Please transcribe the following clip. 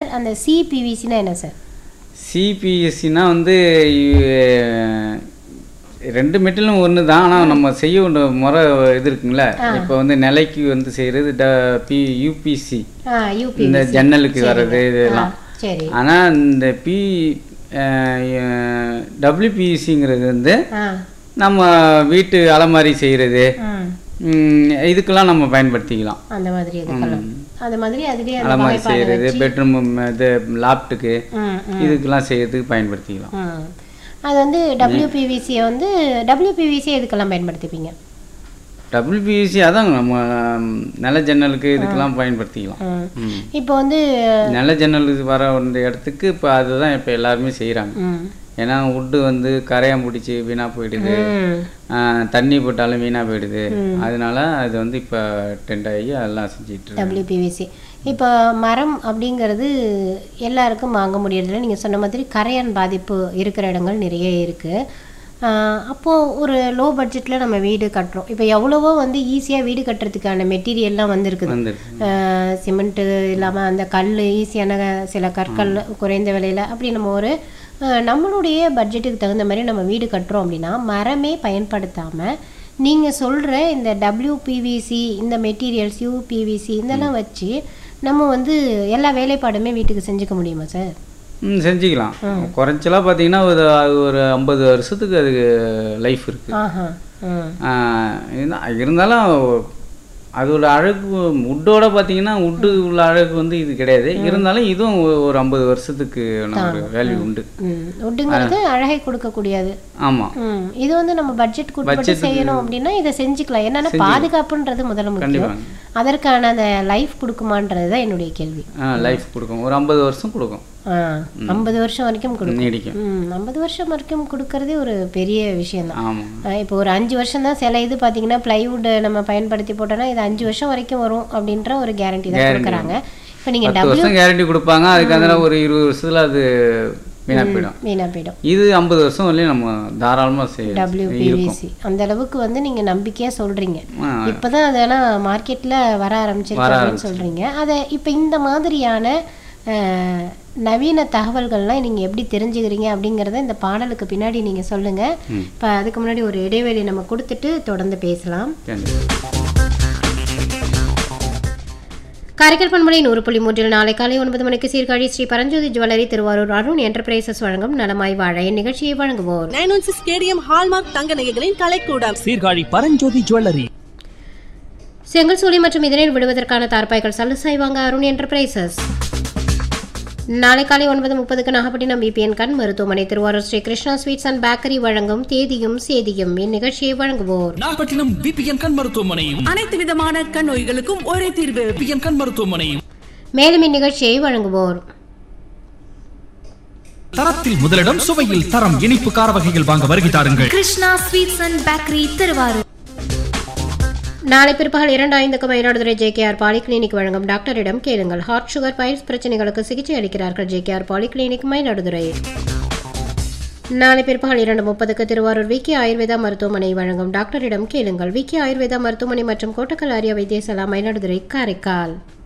அந்த சிபிவிசினா என்ன சார் சிபிஎஸ்சினா வந்து இ- ரெண்டு மெட்டலும் ஒன்று தான் ஆனால் நம்ம செய்ய வேண்டிய முறை இது இருக்குங்களே இப்போ வந்து நிலைக்கு வந்து செய்கிறது ட பி யூபிசி ஆ யூபி இந்த ஜன்னலுக்கு வர்றது இதெல்லாம் சரி ஆனால் இந்த பி டபிள்யூபிசிங்கிறது வந்து ஆ நம்ம வீட்டு அலமாரி செய்கிறது ம் இதுக்கெல்லாம் நம்ம பயன்படுத்திக்கலாம் அந்த மாதிரி இதுக்கெல்லாம் அந்த மாதிரி அதுலேயே அந்த அலமாரி வகைப்பாடு செய்கிறது வச்சு பெட்ரூம் இது லாப்ட்டுக்கு ம் ம் இதுக்கெல்லாம் செய்யறதுக்கு பயன்படுத்திக்கலாம் ம் அது வந்து டபிள்யூபிவிசியை வந்து டபிள்யூபிவிசி எதுக்கெல்லாம் பயன்படுத்திப்பீங்க டபிள்யூபிசி அதான் நம்ம ம், நில ஜன்னலுக்கு இதுக்கெல்லாம் பயன்படுத்திக்கலாம் ம் ம். இப்போ வந்து நில ஜன்னலுக்கு வர வேண்டிய இடத்துக்கு இப்போ அதுதான் இப்போ எல்லாருமே செய்கிறாங்க ம் ஏன்னா உட்டு வந்து கரையான் பிடிச்சி வீணாக போயிடுது ம் ஆ, தண்ணி போட்டாலும் வீணாக போயிடுது அதனால அது வந்து இப்போ டென்ட் ஆகி அதெல்லாம் செஞ்சிட்டு இருக்கு டபிள்யூபிவிசி இப்போ மரம் அப்படிங்கிறது எல்லாருக்கும் வாங்க முடியறதில்ல நீங்கள் சொன்ன மாதிரி கரையான் பாதிப்பு இருக்கிற இடங்கள் நிறைய இருக்குது அப்போது ஒரு லோ பட்ஜெட்டில் நம்ம வீடு கட்டுறோம் இப்போ எவ்வளவோ வந்து ஈஸியாக வீடு கட்டுறதுக்கான மெட்டீரியல்லாம் வந்திருக்குது வந்துருக்கு சிமெண்ட்டு இல்லாமல் அந்த கல் ஈஸியான சில கற்கள் குறைந்த விலையில் அப்படி நம்ம ஒரு அஹ், நம்மளுடைய பட்ஜெட்டுக்கு தகுந்த மாதிரி நம்ம வீடு கட்டுறோம் அப்படின்னா மரமே பயன்படுத்தாமல் நீங்கள் சொல்கிற இந்த டபிள்யூபிவிசி இந்த மெட்டீரியல்ஸ் யூபிவிசி இதெல்லாம் வச்சு நம்ம வந்து எல்லா வேலைப்பாடுமே வீட்டுக்கு செஞ்சுக்க முடியுமா சார் ம் செஞ்சுக்கலாம் குறைச்சலாக பார்த்தீங்கன்னா ஒரு அது ஒரு ஐம்பது வருஷத்துக்கு அதுக்கு லைஃப் இருக்குது ஆஹா ம் இருந்தாலும் அதோட அழகு உட்டோட பார்த்தீங்கன்னா உட்டு உள்ள அழகு வந்து இது கிடையாது இருந்தாலும் இதுவும் ஒ- ஒரு ஐம்பது வருஷத்துக்கு ஒரு வேல்யூ உண்டு ம் உட்டுங்கிறது அழகை கொடுக்கக்கூடியது ஆமாம் ம் இது வந்து நம்ம பட்ஜெட் கொடுத்து செய்யணும் அப்படின்னா இதை செஞ்சுக்கலாம் என்னன்னா பாதுகாப்புன்றது முதல்ல முக்கியம் கண்டிப்பாக அதற்கான அந்த லைஃப் கொடுக்குமான்றது தான் என்னுடைய கேள்வி லைஃப் கொடுக்கும் ஒரு ஐம்பது வருஷம் கொடுக்கும் ஆ ஐம்பது வருஷம் வரைக்கும் கொடுக்கும் நீடிக்கும் ம் ஐம்பது வருஷம் வரைக்கும் கொடுக்கறதே ஒரு பெரிய விஷயம் தான் ஆமாம் இப்போ ஒரு அஞ்சு வருஷம் தான் சில இது பார்த்தீங்கன்னா பிளைவுட் நம்ம பயன்படுத்தி போட்டோம்னா இது அஞ்சு வருஷம் வரைக்கும் வரும் அப்படின்ற ஒரு கேரண்டி தான் கொடுக்குறாங்க இப்போ நீங்கள் பத்து வருஷம் கேரண்டி கொடுப்பாங்க அதுக்கு அதனால ஒரு இருபது வருஷத்துல அது வீணாக போயிடும் வீணாக போயிடும் இது ஐம்பது வருஷம் வரலையும் நம்ம தாராளமாக செய்யலாம் டபிள்யூபிவிசி அந்த அளவுக்கு வந்து நீங்க நம்பிக்கையா சொல்றீங்க ஆ, இப்பதான் அதெல்லாம் மார்க்கெட்ல வர ஆரம்பிச்சிருக்காங்கன்னு சொல்றீங்க அதை இப்போ இந்த மாதிரியான அஹ், நவீன தகவல்கள்லாம் நீங்க எப்படி தெரிஞ்சுக்கிறீங்க அப்படிங்கறத இந்த பாடலுக்கு பின்னாடி நீங்க சொல்லுங்க இப்போ அதுக்கு முன்னாடி ஒரு இடைவெளி நம்ம கொடுத்துட்டு தொடர்ந்து பேசலாம் கண்டிப்பா. காரைக்கால் பண்பலை நூறு புள்ளி மூன்றில் நாளை காலை ஒன்பது மணிக்கு சீர்காழி ஸ்ரீ பரஞ்சோதி ஜுவல்லரி திருவாரூர் அருண் என்டர்பிரைசஸ் வழங்கும் நலமாய் வாழ இந்நிகழ்ச்சியை வழங்குவோர் nine one six KDM hallmark தங்க நகைகளின் கலைக்கூடம் சீர்காழி பரஞ்சோதி ஜுவல்லரி செங்கல் சூளை மற்றும் இதனில் விடுவதற்கான தார்பாய்கள் சலுசாய் வாங்க அருண் என்டர்பிரைசஸ் நாளை காலை ஒன்பது முப்பதுக்கு நாகப்பட்டினம் பிபிஎன் கண் மருத்துவமனை Thiruvarur Sri Krishna sweets and bakery வழங்கும் தேதியும் சேதியும் இந்நிகழ்ச்சியை வழங்குவோர் நாகப்பட்டினம் பிபிஎன் கண் மருத்துவமனையும் அனைத்து விதமான கண் நோய்களுக்கும் ஒரே தீர்வு பிபிஎன் கண் மருத்துவமனையும் மேலும் இந்நிகழ்ச்சியை வழங்குவோர் தரத்தில் முதலிடம் சுவையில் தரம் இனிப்பு கார வகைகள் வாங்க வருகை தாருங்கள் Krishna sweets and bakery Thiruvarur நாளை பிற்பகல் இரண்டு ஐந்துக்கு மயிலாடுதுறை ஜேகேஆர் பாலிகிளினிக் வழங்கும் டாக்டரிடம் கேளுங்கள் ஹார்ட் சுகர் பைல்ஸ் பிரச்சனைகளுக்கு சிகிச்சை அளிக்கிறார்கள் ஜேகேஆர் பாலிகிளினிக் மயிலாடுதுறை நாளை பிற்பகல் இரண்டு முப்பதுக்கு திருவாரூர் விக்கி ஆயுர்வேதா மருத்துவமனை வழங்கும் டாக்டரிடம் கேளுங்கள் விக்கி ஆயுர்வேதா மருத்துவமனை மற்றும் கோட்டக்கல் ஆரிய வைத்தியசாலா மயிலாடுதுறை காரைக்கால்